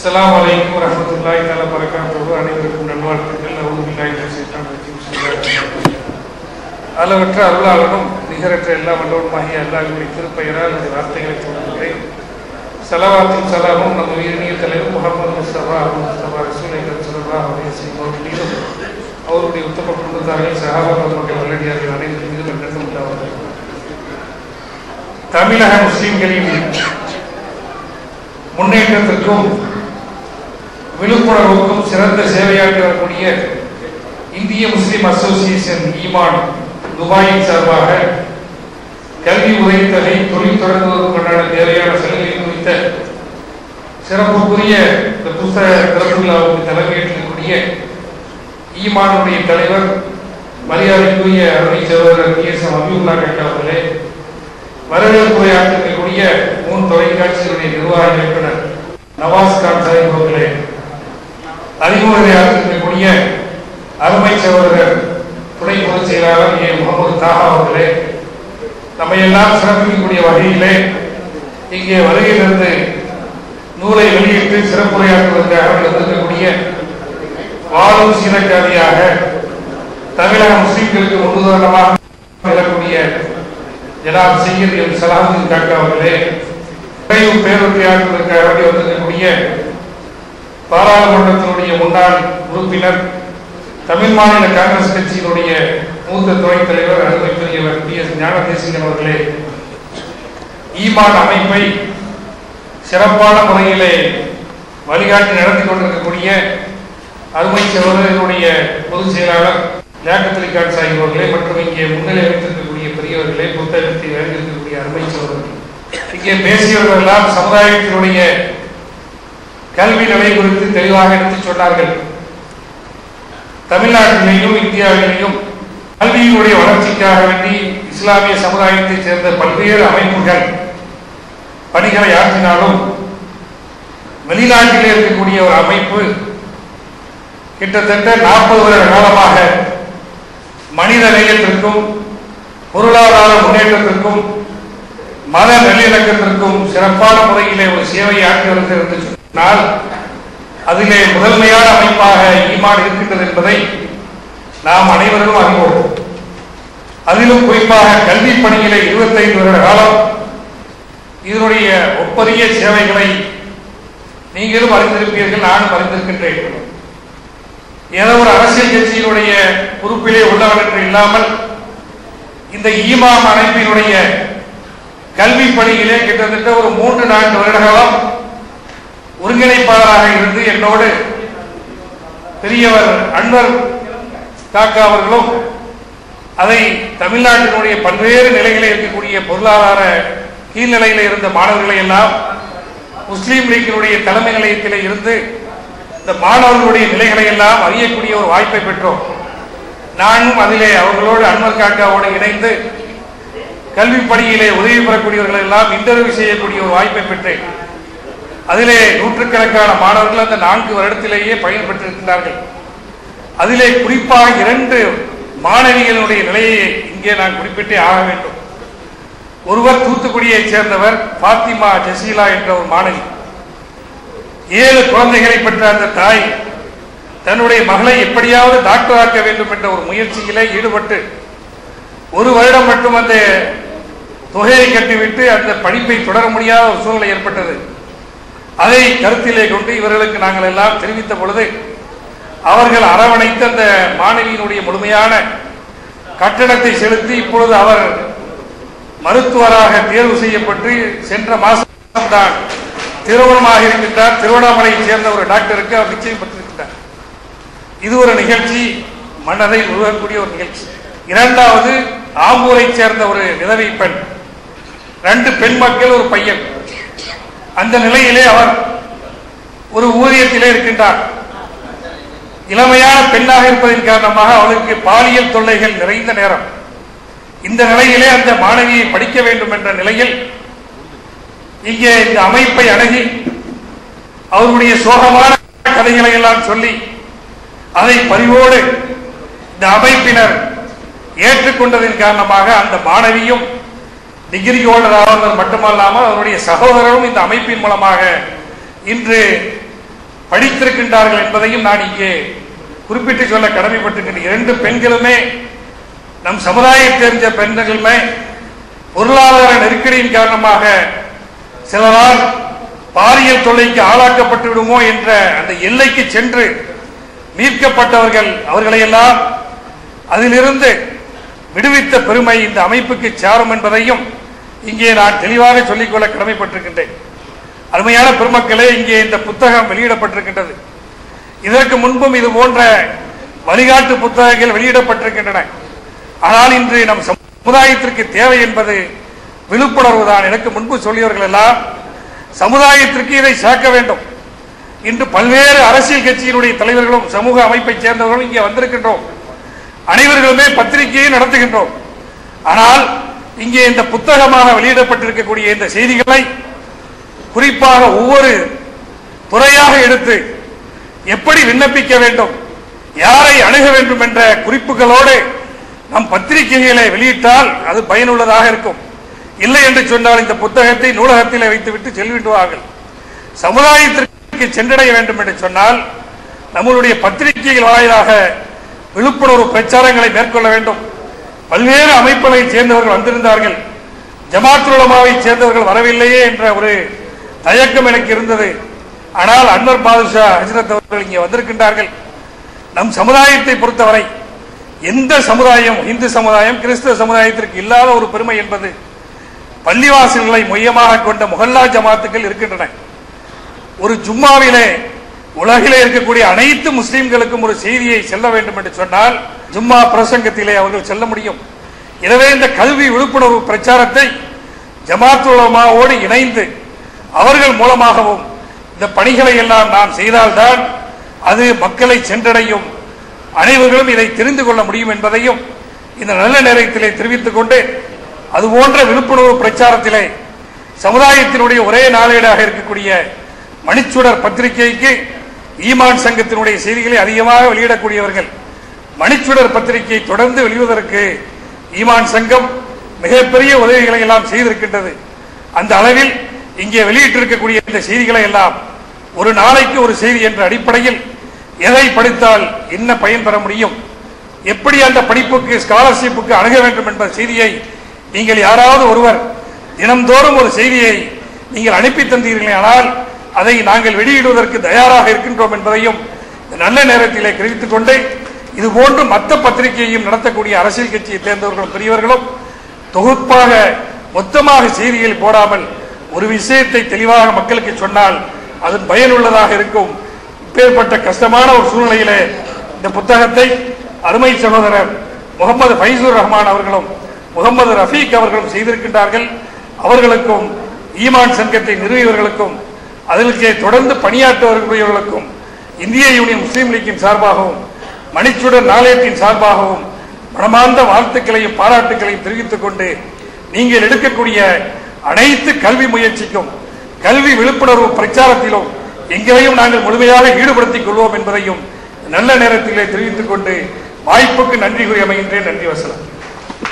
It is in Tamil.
அஸ்ஸலாமு அலைக்கும் வரஹ்மத்துல்லாஹி தஆலா பரக்காத்துஹு அனைவருக்கும் நல்வாழ்த்துக்கள் அவுதுபில்லாஹி மினஷ் ஷைத்தானிர் ரஜீம் பிஸ்மில்லாஹிர் ரஹ்மானிர் ரஹீம் அளவற்ற அருளாளனும் நிகரற்ற எல்லா வல்லவனுமாகிய அல்லாஹ்வுடைய திருப்பெயரால் இந்த வார்த்தைகளை தொடங்குகிறேன் சலவாத்தும் சலாமும் நம் உயிரினிய தலைவர் முகமது முஸ்தபா முஸ்தபா ரசூலை ஸல்லல்லாஹு அலைஹி வஸல்லம் அவர்கள் மீதும் அவருடைய உத்தம குடும்பத்தார்கள் சஹாபாக்கள் மற்றும் வல்லடியார்கள் அனைவரும் மீதும் என்றும் உண்டாவதாக தமிழக முஸ்லிம்களின் முன்னேற்றத்திற்கும் விழிப்புணர்வுக்கும் சிறந்த சேவையாற்றி வரக்கூடிய இந்திய முஸ்லிம் அசோசியேஷன் ஈமான் துபாயின் சார்பாக கல்வி உதவித்தொகை தொழில் தொடங்குவதற்கான தேவையான சலுகை குறித்த சிறப்புக்குரிய இந்த புத்தக திறப்பு விழாவுக்கு தலைமையேற்றக்கூடிய ஈமானுடைய தலைவர் மரியாதைக்குரிய அருமை சகோதரர் பி எஸ் எம் அபியுல்லா கட்டா அவர்களே வரவேற்புரையாற்றக்கூடிய மூன் தொலைக்காட்சியினுடைய நிர்வாக இயக்குனர் நவாஸ் கான் சாஹிப் அவர்களே அறிமுறையாற்றக்கூடிய அருமை சகோதரர் துணை பொதுச் செயலாளர் ஏ முகமது தாஹா அவர்களே நம்மை எல்லாம் சிறப்பிக்கக்கூடிய வகையிலே இங்கே வருகையிலிருந்து நூலை வெளியிட்டு சிறப்புரையாற்றுவதற்காக வந்திருக்கக்கூடிய வாழும் சீனக்காதியாக தமிழக முஸ்லிம்களுக்கு முன்னுதாரணமாக விளக்கூடிய ஜனாப் சையத் எம் சலாமுதீன் காக்கா அவர்களே நிறைவு பேருரையாற்றுவதற்காக வேண்டி வந்திருக்கக்கூடிய பாராளுமன்றத்தினுடைய முன்னாள் உறுப்பினர் தமிழ் மாநில காங்கிரஸ் கட்சியினுடைய மூத்த துணைத் தலைவர் அருமைக்குரியவர் பி எஸ் ஞானதேசிகன் அவர்களே ஈமான் அமைப்பை சிறப்பான முறையிலே வழிகாட்டி நடத்தி கொண்டிருக்கக்கூடிய அருமை சகோதரர்களுடைய பொதுச் செயலாளர் லியாக்கத் கான் சாஹிப் அவர்களே மற்றும் இங்கே முன்னிலை வைத்திருக்கக்கூடிய பெரியவர்களே புத்தகத்தை வழங்கியிருக்கக்கூடிய அருமை சகோதரர்கள் இங்கே பேசியவர்கள் எல்லாம் சமுதாயத்தினுடைய கல்வி நிலை குறித்து தெளிவாக எடுத்துச் சொன்னார்கள் தமிழ்நாட்டிலேயும் இந்தியாவிலேயும் கல்வியினுடைய வளர்ச்சிக்காக வேண்டி இஸ்லாமிய சமுதாயத்தைச் சேர்ந்த பல்வேறு அமைப்புகள் பணிகளை ஆற்றினாலும் வெளிநாட்டிலே இருக்கக்கூடிய ஒரு அமைப்பு கிட்டத்தட்ட நாற்பது வருட காலமாக மனித நேயத்திற்கும் பொருளாதார முன்னேற்றத்திற்கும் மத நல்லிணக்கத்திற்கும் சிறப்பான முறையிலே ஒரு சேவை ஆற்றி வருகிறது என்று சொன்னால் அதிலே முதன்மையான அமைப்பாக ஈமான் இருக்கின்றது என்பதை நாம் அனைவரும் அறிவோம் அதிலும் குறிப்பாக கல்வி பணியிலே இருபத்தைந்து வருட காலம் இதனுடைய ஒப்பரிய சேவைகளை நீங்களும் அறிந்திருப்பீர்கள் நானும் அறிந்திருக்கின்றேன் ஏதோ ஒரு அரசியல் கட்சியினுடைய பொறுப்பிலே உள்ளவன் என்று இல்லாமல் இந்த ஈமாம் அமைப்பினுடைய கல்வி பணியிலே கிட்டத்தட்ட ஒரு மூன்று நான்கு வருட காலம் ஒருங்கிணைப்பாளராக இருந்து என்னோடு பெரியவர் அன்வர் காக்கா அவர்களும் அதை தமிழ்நாட்டினுடைய பல்வேறு நிலைகளில் இருக்கக்கூடிய பொருளாதார கீழ்நிலையில் இருந்த மாணவர்களை எல்லாம் முஸ்லீம் லீக்கினுடைய தலைமை நிலையத்திலே இருந்து இந்த மாணவர்களுடைய நிலைகளை எல்லாம் அறியக்கூடிய ஒரு வாய்ப்பை பெற்றோம் நானும் அதிலே அவர்களோடு அன்வர் காக்காவோடு இணைந்து கல்வி பணியிலே உதவி பெறக்கூடியவர்கள் எல்லாம் இன்டர்வியூ செய்யக்கூடிய ஒரு வாய்ப்பை பெற்றேன் அதிலே நூற்றுக்கணக்கான மாணவர்கள் அந்த நான்கு வருடத்திலேயே பயன் பெற்றிருக்கிறார்கள் அதிலே குறிப்பாக இரண்டு மாணவிகளுடைய நிலையை இங்கே நான் குறிப்பிட்டே ஆக வேண்டும் ஒருவர் தூத்துக்குடியைச் சேர்ந்தவர் பாத்திமா ஜசீலா என்ற ஒரு மாணவி ஏழு குழந்தைகளை பெற்ற அந்த தாய் தன்னுடைய மகளை எப்படியாவது டாக்டர் ஆக்க வேண்டும் என்ற ஒரு முயற்சியிலே ஈடுபட்டு ஒரு வருடம் மட்டும் அந்த தொகையை கட்டிவிட்டு அந்த படிப்பை தொடர முடியாத ஒரு சூழ்நிலை ஏற்பட்டது அதை கருத்திலே கொண்டு இவர்களுக்கு நாங்கள் எல்லாம் தெரிவித்த பொழுது அவர்கள் அரவணைத்து அந்த மாணவியினுடைய முழுமையான கட்டணத்தை செலுத்தி இப்பொழுது அவர் மருத்துவராக தேர்வு செய்யப்பட்டு சென்ற மாதம் தான் திருமணமாக இருக்கின்றார் திருவண்ணாமலையை சேர்ந்த ஒரு டாக்டருக்கு அவர் நிச்சயம் பெற்றிருக்கிறார் இது ஒரு நிகழ்ச்சி மன்னரை உருவாக்கக்கூடிய ஒரு நிகழ்ச்சி இரண்டாவது ஆம்பூரை சேர்ந்த ஒரு விதவை பெண் ரெண்டு பெண் மக்கள் ஒரு பையன் அந்த நிலையிலே அவர் ஒரு ஊதியத்திலே இருக்கின்றார் இளமையான பெண்ணாக இருப்பதன் காரணமாக அவளுக்கு பாலியல் தொல்லைகள் நிறைந்த நேரம் இந்த நிலையிலே அந்த மாணவியை படிக்க வேண்டும் என்ற நிலையில் இங்கே இந்த அமைப்பை அணுகி அவருடைய சோகமான கதைகளை எல்லாம் சொல்லி அதை பரிவோடு இந்த அமைப்பினர் ஏற்றுக்கொண்டதன் காரணமாக அந்த மாணவியும் டிகிரி ஹோல்டர் ஆவதர் மட்டுமல்லாமல் அவருடைய சகோதரரும் இந்த அமைப்பின் மூலமாக இன்று படித்திருக்கின்றார்கள் என்பதையும் நான் இங்கே குறிப்பிட்டு சொல்ல கடமைப்பட்டிருக்கின்ற இரண்டு பெண்களுமே நம் சமுதாயத்தை தெரிஞ்ச பெண்களுமே பொருளாதார நெருக்கடியின் காரணமாக சிலரால் பாலியல் தொல்லைக்கு ஆளாக்கப்பட்டு விடுமோ என்ற அந்த எல்லைக்கு சென்று மீட்கப்பட்டவர்கள் அவர்களை எல்லாம் அதிலிருந்து விடுவித்த பெருமை இந்த அமைப்புக்கு சாரும் என்பதையும் இங்கே நான் தெளிவாக சொல்லிக்கொள்ள கடமைப்பட்டிருக்கின்றேன் அருமையான பெருமக்களே இங்கே இந்த புத்தகம் வெளியிடப்பட்டிருக்கின்றது இதற்கு முன்பும் இது போன்ற வழிகாட்டு புத்தகங்கள் வெளியிடப்பட்டிருக்கின்றன ஆனால் இன்று நம் சமுதாயத்திற்கு தேவை என்பது விழிப்புணர்வு தான் எனக்கு முன்பு சொல்லியவர்கள் எல்லாம் சமுதாயத்திற்கு இதை சேர்க்க வேண்டும் இன்று பல்வேறு அரசியல் கட்சியினுடைய தலைவர்களும் சமூக அமைப்பைச் சேர்ந்தவர்களும் இங்கே வந்திருக்கின்றோம் அனைவர்களுமே பத்திரிகையை நடத்துகின்றோம் ஆனால் இங்கே இந்த புத்தகமாக வெளியிடப்பட்டிருக்கக்கூடிய இந்த செய்திகளை குறிப்பாக ஒவ்வொரு துறையாக எடுத்து எப்படி விண்ணப்பிக்க வேண்டும் யாரை அணுக வேண்டும் என்ற குறிப்புகளோடு நம் பத்திரிகைகளை வெளியிட்டால் அது பயனுள்ளதாக இருக்கும் இல்லை என்று சொன்னால் இந்த புத்தகத்தை நூலகத்தில் வைத்துவிட்டு செல்விடுவார்கள் சமுதாயத்திற்கு சென்றடைய வேண்டும் என்று சொன்னால் நம்மளுடைய பத்திரிகைகள் வாயிலாக விழிப்புணர்வு பிரச்சாரங்களை மேற்கொள்ள வேண்டும் பல்வேறு அமைப்புகளை சேர்ந்தவர்கள் வந்திருந்தார்கள் ஜமாத் உலமாவை சேர்ந்தவர்கள் வரவில்லையே என்ற ஒரு தயக்கம் எனக்கு இருந்தது ஆனால் அன்வர் பாதுஷா ஹஜரத் அவர்கள் இங்கே வந்திருக்கின்றார்கள் நம் சமுதாயத்தை பொறுத்தவரை எந்த சமுதாயம் இந்து சமுதாயம் கிறிஸ்தவ சமுதாயத்திற்கு இல்லாத ஒரு பெருமை என்பது பள்ளிவாசல்களை மையமாக கொண்ட முகல்லா ஜமாத்துக்கள் இருக்கின்றன ஒரு ஜும்மாவிலே உலகிலே இருக்கக்கூடிய அனைத்து முஸ்லிம்களுக்கும் ஒரு செய்தியை செல்ல வேண்டும் என்று சொன்னால் ஜும்மா பிரசங்கத்திலே அவர்கள் செல்ல முடியும் எனவே இந்த கல்வி விழிப்புணர்வு பிரச்சாரத்தை ஜமாத் உலமாவோடு இணைந்து அவர்கள் மூலமாகவும் இந்த பணிகளை எல்லாம் நாம் செய்தால்தான் அது மக்களை சென்றடையும் அனைவர்களும் இதை தெரிந்து கொள்ள முடியும் என்பதையும் இந்த நல்ல நேரத்திலே தெரிவித்துக் கொண்டு அதுபோன்ற விழிப்புணர்வு பிரச்சாரத்திலே சமுதாயத்தினுடைய ஒரே நாளேடாக இருக்கக்கூடிய மணிச்சுடர் பத்திரிகைக்கு ஈமான் சங்கத்தினுடைய செய்திகளை அதிகமாக வெளியிடக்கூடியவர்கள் மணிச்சுடர் பத்திரிகை தொடர்ந்து வெளிவதற்கு ஈமான் சங்கம் மிகப்பெரிய உதவிகளை எல்லாம் செய்திருக்கின்றது அந்த அளவில் இங்கே வெளியிட்டிருக்கக்கூடிய இந்த செய்திகளை எல்லாம் ஒரு நாளைக்கு ஒரு செய்தி என்ற அடிப்படையில் எதை படித்தால் என்ன பயன் பெற முடியும் எப்படி அந்த படிப்புக்கு ஸ்காலர்ஷிப்புக்கு அணுக வேண்டும் என்ற செய்தியை நீங்கள் யாராவது ஒருவர் தினம்தோறும் ஒரு செய்தியை நீங்கள் அனுப்பி தந்தீர்களே ஆனால் அதை நாங்கள் வெளியிடுவதற்கு தயாராக இருக்கின்றோம் என்பதையும் இந்த நல்ல நேரத்திலே தெரிவித்துக் கொண்டு இது போன்று மற்ற பத்திரிகையையும் நடத்தக்கூடிய அரசியல் கட்சியை சேர்ந்தவர்களும் பெரியவர்களும் தொகுப்பாக மொத்தமாக செய்திகள் போடாமல் ஒரு விஷயத்தை தெளிவாக மக்களுக்கு சொன்னால் அது பயனுள்ளதாக இருக்கும் இப்பேற்பட்ட கஷ்டமான ஒரு சூழ்நிலையிலே இந்த புத்தகத்தை அருமை சகோதரர் முகமது ஃபைசூர் ரஹ்மான் அவர்களும் முகமது ரஃபீக் அவர்களும் செய்திருக்கின்றார்கள் அவர்களுக்கும் ஈமான் சங்கத்தை நிறுவியவர்களுக்கும் அதற்கு தொடர்ந்து பணியாற்றுவர்களுக்கும் இந்திய யூனியன் முஸ்லீம் லீக்கின் சார்பாகவும் மணிச்சுடர் நாளேட்டின் சார்பாகவும் மனமார்ந்த வாழ்த்துக்களையும் பாராட்டுக்களையும் தெரிவித்துக் கொண்டு நீங்கள் எடுக்கக்கூடிய அனைத்து கல்வி முயற்சிக்கும் கல்வி விழிப்புணர்வு பிரச்சாரத்திலும் எங்களையும் நாங்கள் முழுமையாக ஈடுபடுத்திக் கொள்வோம் என்பதையும் நல்ல நேரத்திலே தெரிவித்துக் கொண்டு வாய்ப்புக்கு நன்றி கூறி அமைகின்றேன் நன்றி வசலாம்